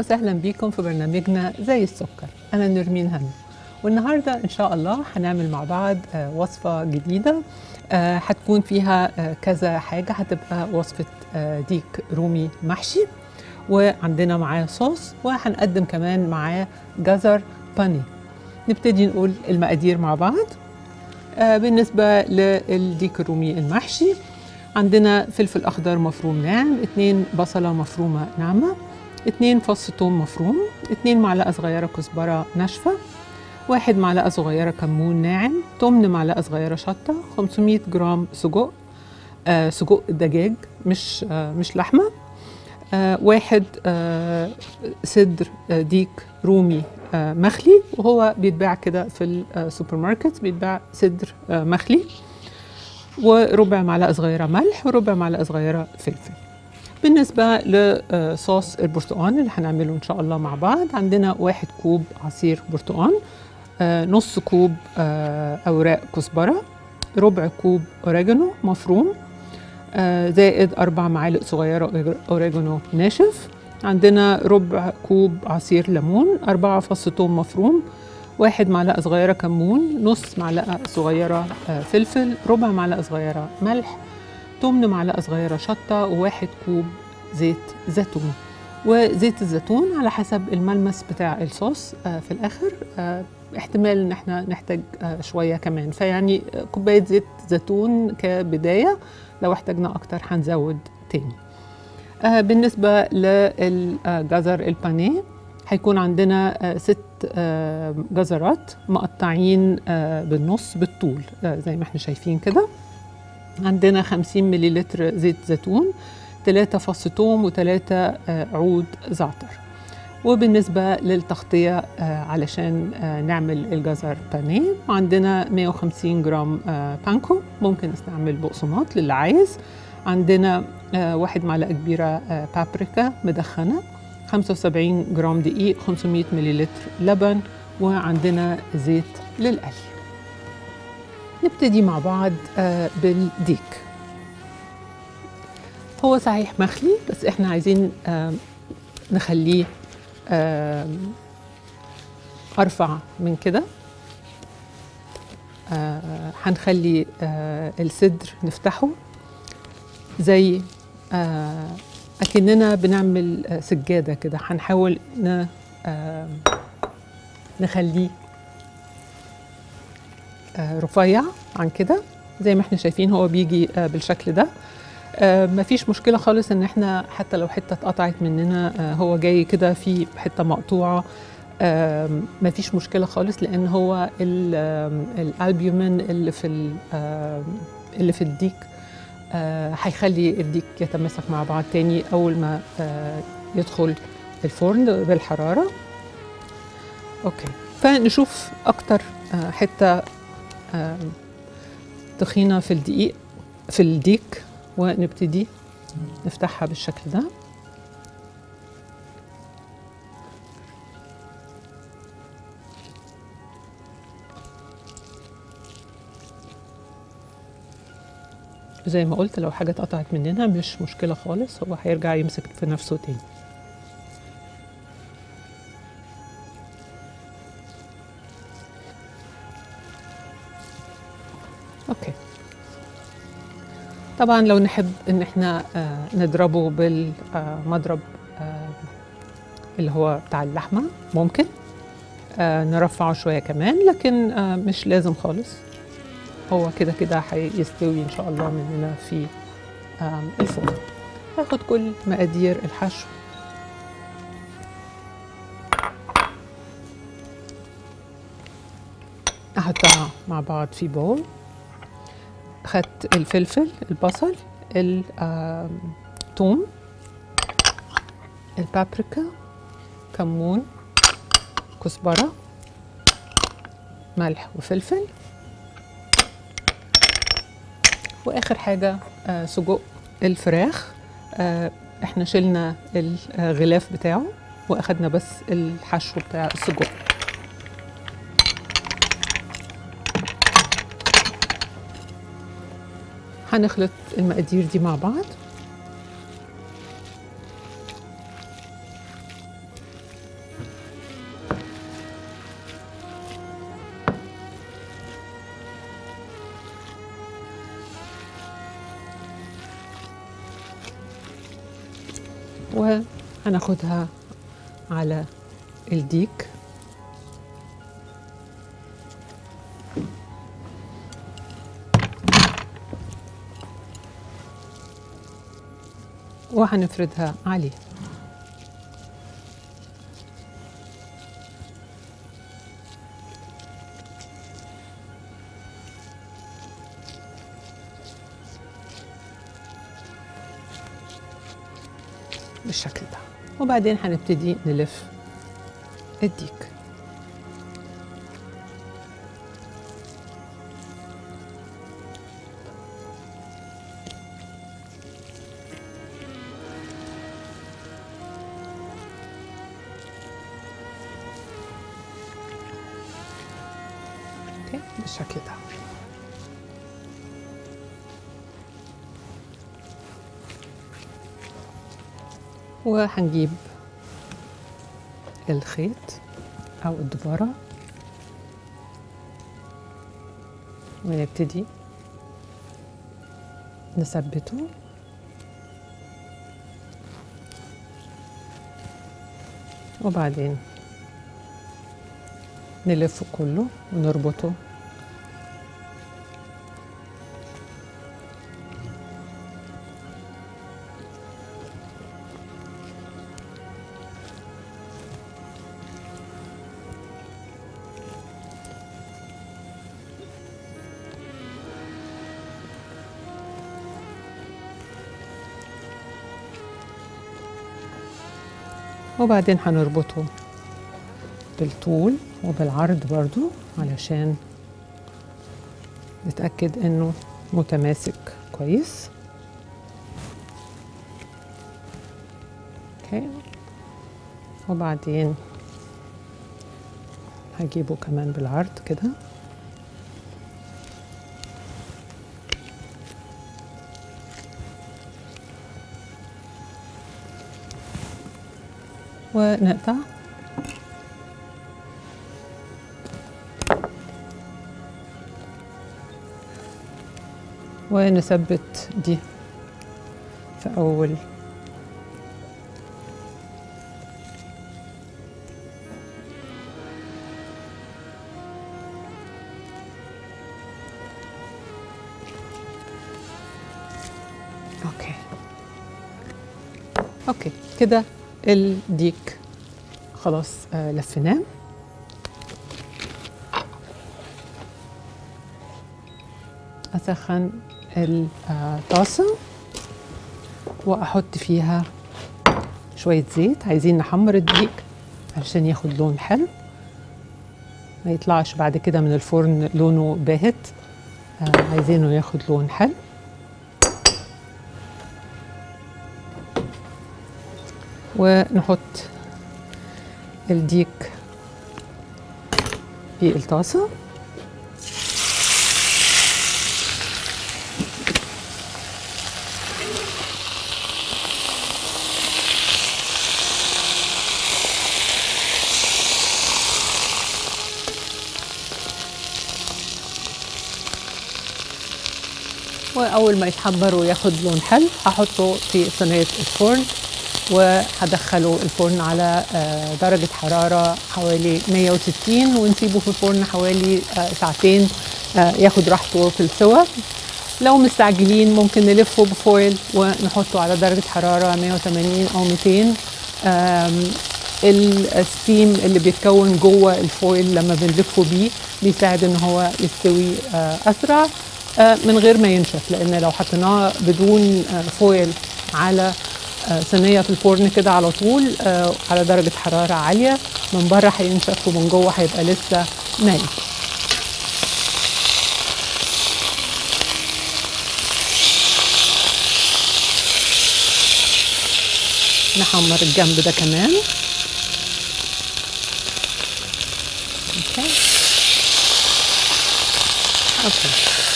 وسهلا بيكم في برنامجنا زي السكر أنا نرمين هنا والنهاردة إن شاء الله هنعمل مع بعض آه، وصفة جديدة آه، هتكون فيها آه، كذا حاجة هتبقى وصفة آه، ديك رومي محشي وعندنا معاه صوص وهنقدم كمان معاه جزر باني نبتدي نقول المقادير مع بعض آه، بالنسبة للديك الرومي المحشي عندنا فلفل أخضر مفروم ناعم اتنين بصلة مفرومة ناعمة اتنين فص ثوم مفروم اتنين معلقة صغيرة كزبرة ناشفة واحد معلقة صغيرة كمون ناعم تمن معلقة صغيرة شطة 500 جرام سجق آه سجق دجاج مش آه مش لحمة آه واحد آه صدر آه ديك رومي آه مخلي وهو بيتباع كده في السوبر ماركت بيتباع صدر آه مخلي وربع معلقة صغيرة ملح وربع معلقة صغيرة فلفل بالنسبة لصوص البرتقال اللي هنعمله إن شاء الله مع بعض عندنا واحد كوب عصير برتقال آه، نص كوب آه، أوراق كزبرة ربع كوب أوريجانو مفروم آه، زائد أربع معالق صغيرة أوريجانو ناشف عندنا ربع كوب عصير ليمون أربعة فص ثوم مفروم واحد معلقة صغيرة كمون نص معلقة صغيرة آه، فلفل ربع معلقة صغيرة ملح تمن معلقة صغيرة شطة وواحد كوب زيت زيتون وزيت الزيتون على حسب الملمس بتاع الصوص آه، في الآخر آه، احتمال ان احنا نحتاج آه، شوية كمان فيعني آه، كوباية زيت زيتون كبداية لو احتاجنا أكتر هنزود تاني آه، بالنسبة للجزر البانيه هيكون عندنا آه، ست آه، جزرات مقطعين آه، بالنص بالطول آه، زي ما احنا شايفين كده عندنا 50 مليلتر زيت زيتون 3 فص ثوم و3 عود زعتر وبالنسبة للتغطية آه، علشان آه، نعمل الجزر بانيه عندنا 150 جرام آه، بانكو ممكن نستعمل بقسماط للي عايز عندنا آه، واحد معلقة كبيرة آه، بابريكا مدخنة 75 جرام دقيق 500 مليلتر لبن وعندنا زيت للقلي نبتدي مع بعض آه، بالديك هو صحيح مخلي بس احنا عايزين آم، نخليه آم، ارفع من كده آه، هنخلي آه، الصدر نفتحه زي آه، اكننا بنعمل آه، سجاده كده هنحاول ن- آم، نخليه آه، رفيع عن كده زي ما احنا شايفين هو بيجي آه، بالشكل ده آه، مفيش مشكلة خالص ان احنا حتى لو حتة اتقطعت مننا آه، هو جاي كده في حتة مقطوعة آم، مفيش مشكلة خالص لان هو ال- آم، الالبيومين اللي في ال- آم، اللي في الديك آه، هيخلي الديك يتماسك مع بعض تاني اول ما آه، يدخل الفرن بالحرارة اوكي فنشوف اكتر آه، حتة آم، تخينة في الدقيق في الديك ونبتدي نفتحها بالشكل ده زي ما قلت لو حاجة اتقطعت مننا مش مشكلة خالص هو هيرجع يمسك في نفسه تاني اوكي طبعا لو نحب ان احنا آه، نضربه بالمضرب اللي هو بتاع اللحمه ممكن آه، نرفعه شويه كمان لكن آه، مش لازم خالص هو كده كده هيستوي ان شاء الله مننا في آم، الفرن هاخد كل مقادير الحشو احطها مع بعض في بول خدت الفلفل البصل الثوم البابريكا كمون كزبرة ملح وفلفل واخر حاجة آه، سجق الفراخ آه، احنا شلنا الغلاف بتاعه واخدنا بس الحشو بتاع السجق هنخلط المقادير دي مع بعض وهناخدها على الديك وهنفردها عليه بالشكل ده وبعدين هنبتدي نلف الديك اوكي بالشكل ده وهنجيب الخيط او الدبارة ونبتدي نثبته وبعدين نلفه كله ونربطه وبعدين هنربطه بالطول وبالعرض برضو علشان نتأكد انه متماسك كويس اوكي وبعدين هجيبه كمان بالعرض كده ونقطع ونثبت دي في أول اوكي اوكي كده الديك خلاص آه لفيناه اسخن الطاسه واحط فيها شويه زيت عايزين نحمر الديك علشان ياخد لون حلو ما يطلعش بعد كده من الفرن لونه باهت آه عايزينه ياخد لون حلو ونحط الديك في الطاسة وأول ما يتحمر وياخد لون حلو هحطه في صينية الفرن وهدخله الفرن على درجة حرارة حوالي 160 ونسيبه في الفرن حوالي ساعتين ياخد راحته في السوا لو مستعجلين ممكن نلفه بفويل ونحطه على درجة حرارة 180 أو 200 الستيم اللي بيتكون جوه الفويل لما بنلفه بيه بيساعد ان هو يستوي اسرع من غير ما ينشف لان لو حطيناه بدون فويل على صينيه في الفرن كده على طول على درجه حراره عاليه من بره هينشف ومن جوه هيبقى لسه ني نحمر الجنب ده كمان اوكي اوكي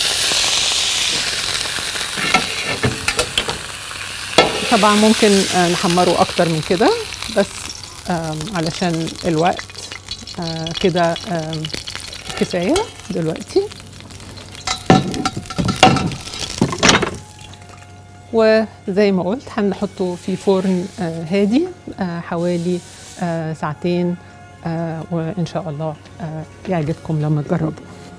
طبعا ممكن نحمره اكتر من كده بس علشان الوقت كده كفايه دلوقتي وزي ما قلت هنحطه في فرن آه، هادي آه، حوالي آه، ساعتين آه، وإن شاء الله آه، يعجبكم لما تجربوا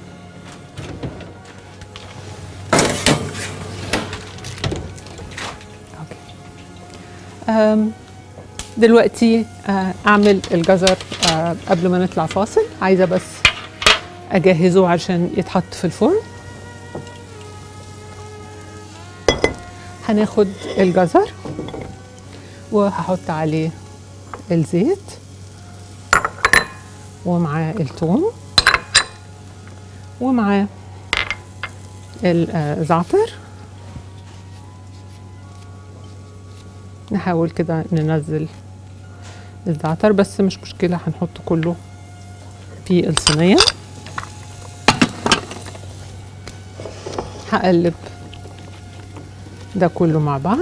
أوكي. آم، دلوقتي آه، أعمل الجزر آه، قبل ما نطلع فاصل عايزة بس أجهزه عشان يتحط في الفرن هناخد الجزر وهحط عليه الزيت ومعاه الثوم ومعاه الزعتر نحاول كده ننزل الزعتر بس مش مشكلة هنحط كله في الصينية هقلب ده كله مع بعض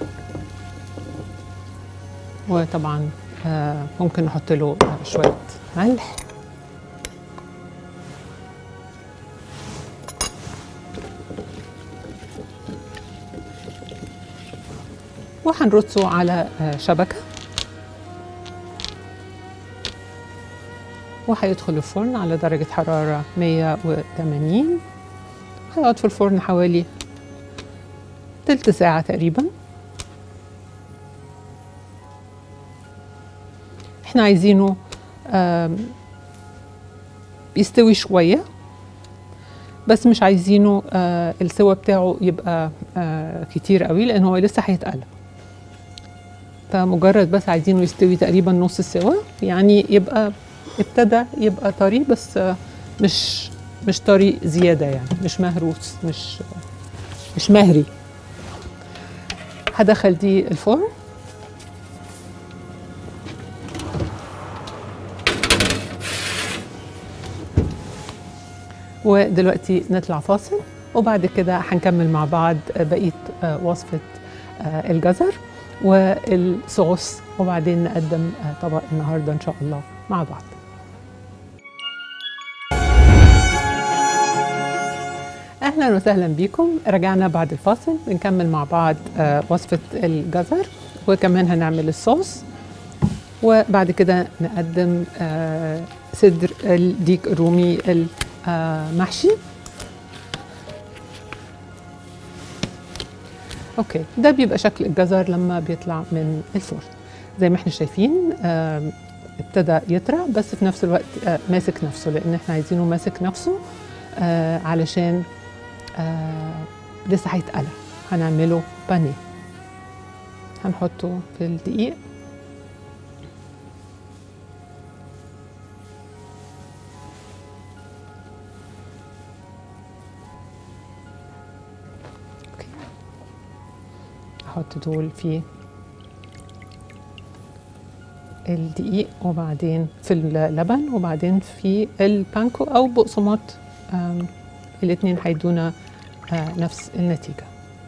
وطبعا آه، ممكن نحط له آه، شوية ملح وهنرصه على آه، شبكة وهيدخل الفرن على درجة حرارة 180 هيقعد في الفرن حوالي تلت ساعة تقريبا احنا عايزينه آم، يستوي شوية بس مش عايزينه آه، السوا بتاعه يبقى آه، كتير قوي لان هو لسه هيتقلى فمجرد بس عايزينه يستوي تقريبا نص السوا يعني يبقى ابتدى يبقى طري بس آه، مش مش طري زيادة يعني مش مهروس مش مش مهري هدخل دي الفرن ودلوقتي نطلع فاصل وبعد كده هنكمل مع بعض بقية آه، وصفة آه، الجزر والصوص وبعدين نقدم آه، طبق النهاردة إن شاء الله مع بعض اهلا وسهلا بكم رجعنا بعد الفاصل بنكمل مع بعض آه، وصفه الجزر وكمان هنعمل الصوص وبعد كده نقدم آه، صدر الديك الرومي المحشي اوكي ده بيبقى شكل الجزر لما بيطلع من الفرن زي ما احنا شايفين آم، ابتدى يطرى بس في نفس الوقت آه، ماسك نفسه لان احنا عايزينه ماسك نفسه آه، علشان آه لسه هيتقلى هنعمله بانيه هنحطه في الدقيق أوكي. احط دول في الدقيق وبعدين في اللبن وبعدين في البانكو او بقسماط آم، الاتنين هيدونا آه، نفس النتيجة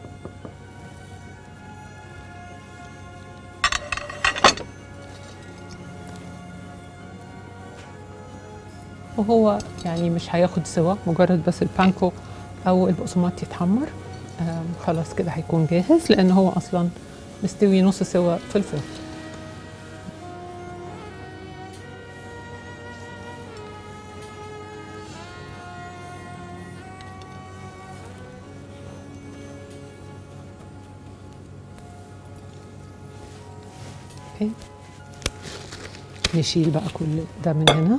وهو يعني مش هياخد سوا مجرد بس البانكو او البقسماط يتحمر آم، خلاص كده هيكون جاهز لان هو اصلا مستوي نص سوا في الفرن اوكي نشيل بقى كل ده من هنا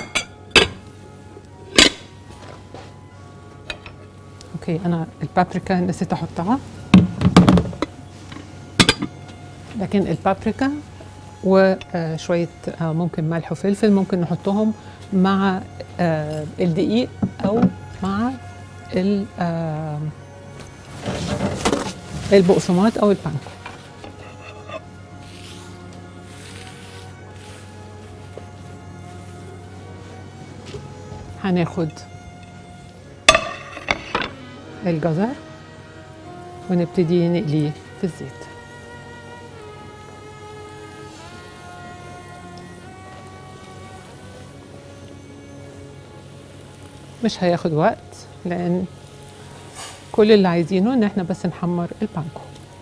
اوكي انا البابريكا نسيت احطها لكن البابريكا وشوية ممكن ملح وفلفل ممكن نحطهم مع آه، الدقيق أو مع ال- آه، البقسماط أو البانكو هناخد الجزر ونبتدي نقليه في الزيت مش هياخد وقت لان كل اللي عايزينه ان احنا بس نحمر البانكو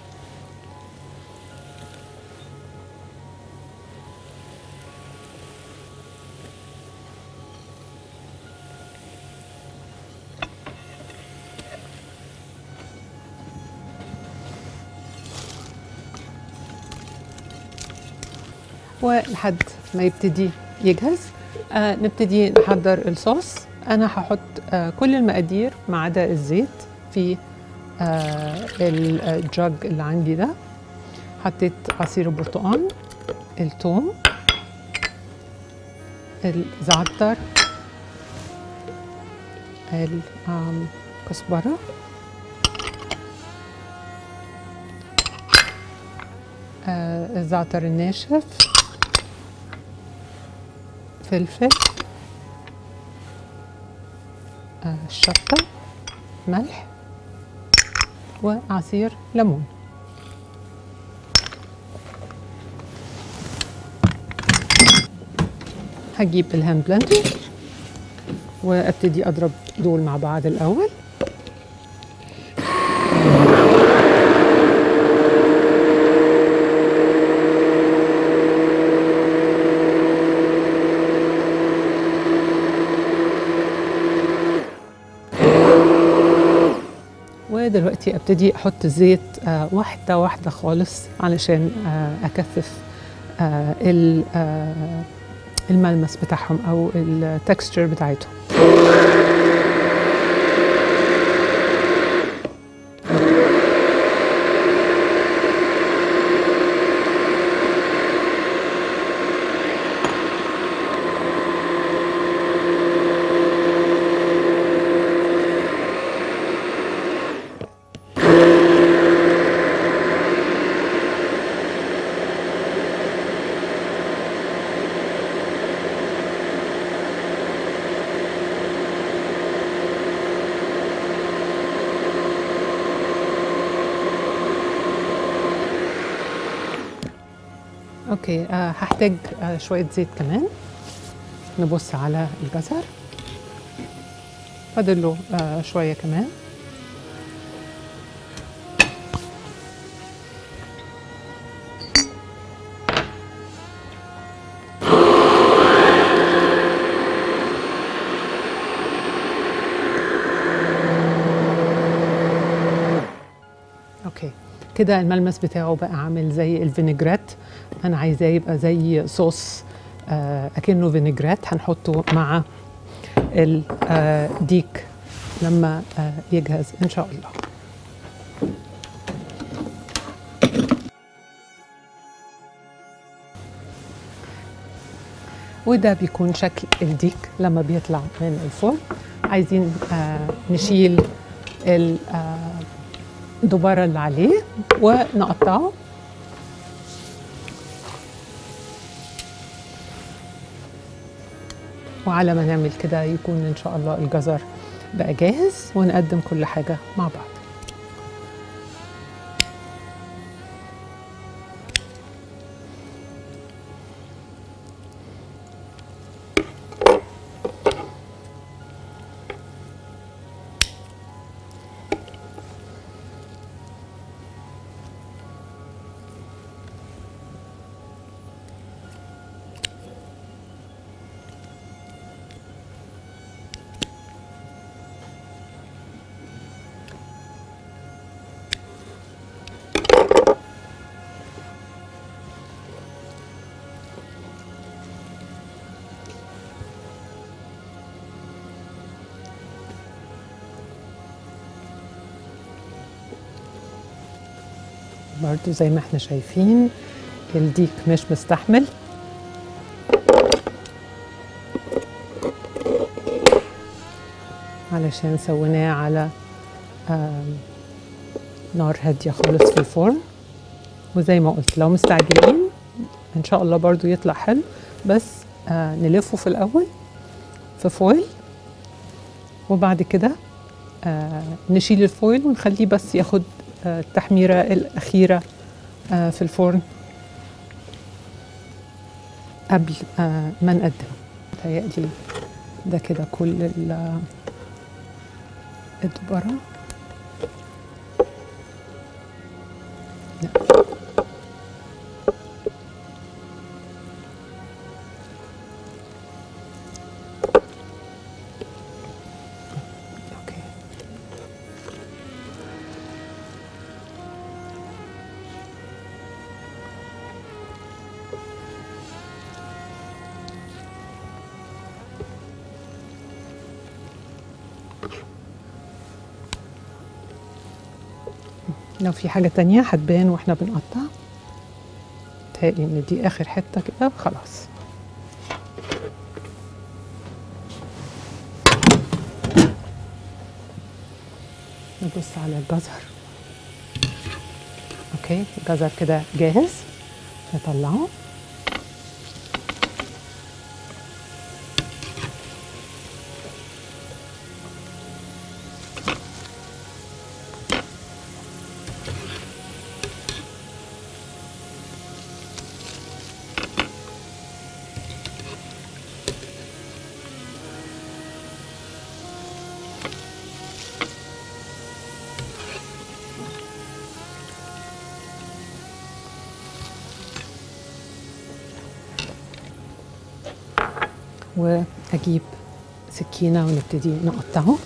ولحد ما يبتدي يجهز آه نبتدي نحضر الصوص انا هحط آه كل المقادير ما عدا الزيت في آه الجاج اللي عندي ده حطيت عصير البرتقال الثوم الزعتر الكزبرة آه الزعتر الناشف فلفل آه الشطة ملح وعصير ليمون هجيب الهاند بلندر وابتدي اضرب دول مع بعض الاول ودلوقتي ابتدي احط الزيت آه واحده واحده خالص علشان آه اكثف آه الملمس بتاعهم او التكستشر بتاعتهم اوكي آه هحتاج آه شويه زيت كمان نبص على الجزر فاضل له آه شويه كمان اوكي كده الملمس بتاعه بقى عامل زي الفينيجرات انا عايزاه يبقى زي صوص آه اكنه فينيجرات هنحطه مع الديك لما آه يجهز ان شاء الله وده بيكون شكل الديك لما بيطلع من الفرن عايزين آه نشيل الدبارة اللي عليه ونقطعه وعلى ما نعمل كده يكون ان شاء الله الجزر بقى جاهز ونقدم كل حاجة مع بعض برضو زي ما احنا شايفين الديك مش مستحمل علشان سويناه على نار هادية خالص في الفرن وزي ما قلت لو مستعجلين ان شاء الله برضو يطلع حلو بس آه نلفه في الاول في فويل وبعد كده آه نشيل الفويل ونخليه بس ياخد آه التحميرة الأخيرة آه في الفرن قبل آه ما نقدم متهيألي ده كده كل الدبرة لا اوكي لو في حاجة تانية هتبان واحنا بنقطع تهيألي ان دي اخر حتة كده خلاص نبص على الجزر اوكي الجزر كده جاهز نطلعه واجيب سكينه ونبتدي نقطعه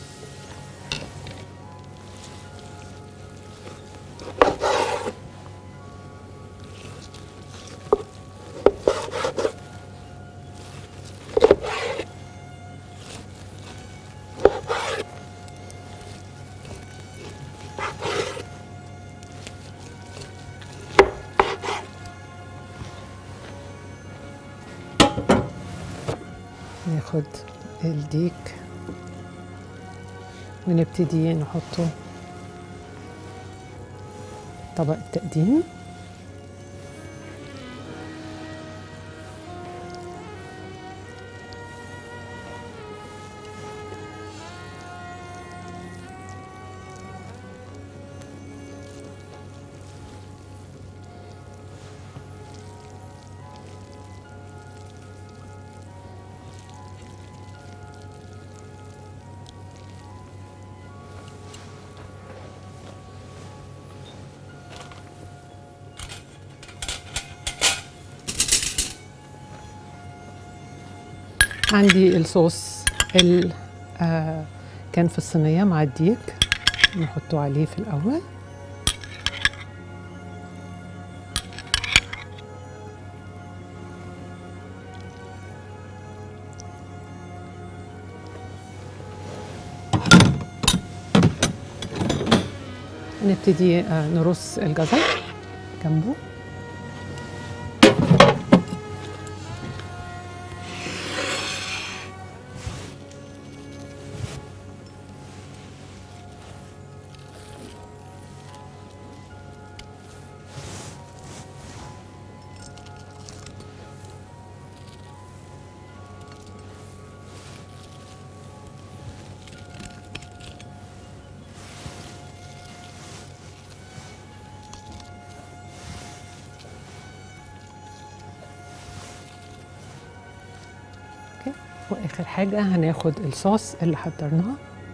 ناخد الديك ونبتدي نحطه طبق التقديم عندي الصوص اللي آه كان في الصينية مع الديك نحطه عليه في الأول نبتدي آه نرص الجزر جنبه اوكي واخر حاجه هناخد الصوص اللي حضرناه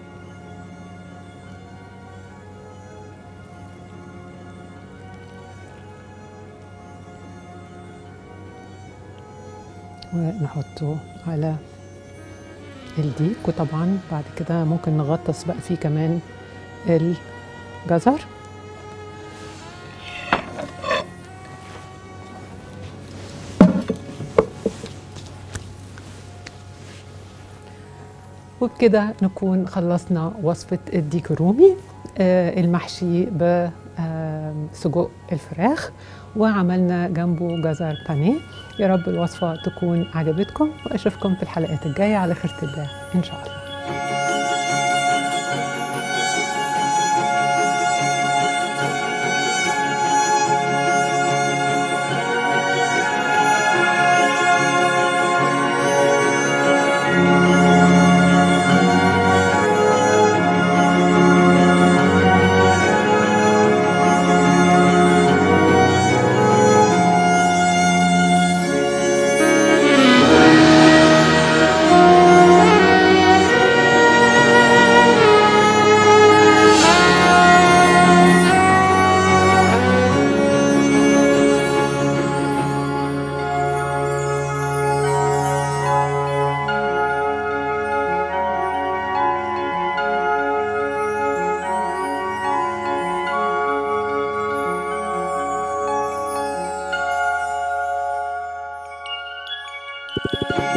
ونحطه على الديك وطبعا بعد كده ممكن نغطس بقى فيه كمان الجزر وبكده نكون خلصنا وصفة الديك الرومي آه المحشي بسجق الفراخ وعملنا جنبه جزر بانيه يا رب الوصفة تكون عجبتكم وأشوفكم في الحلقات الجاية على خيرة الله إن شاء الله thank you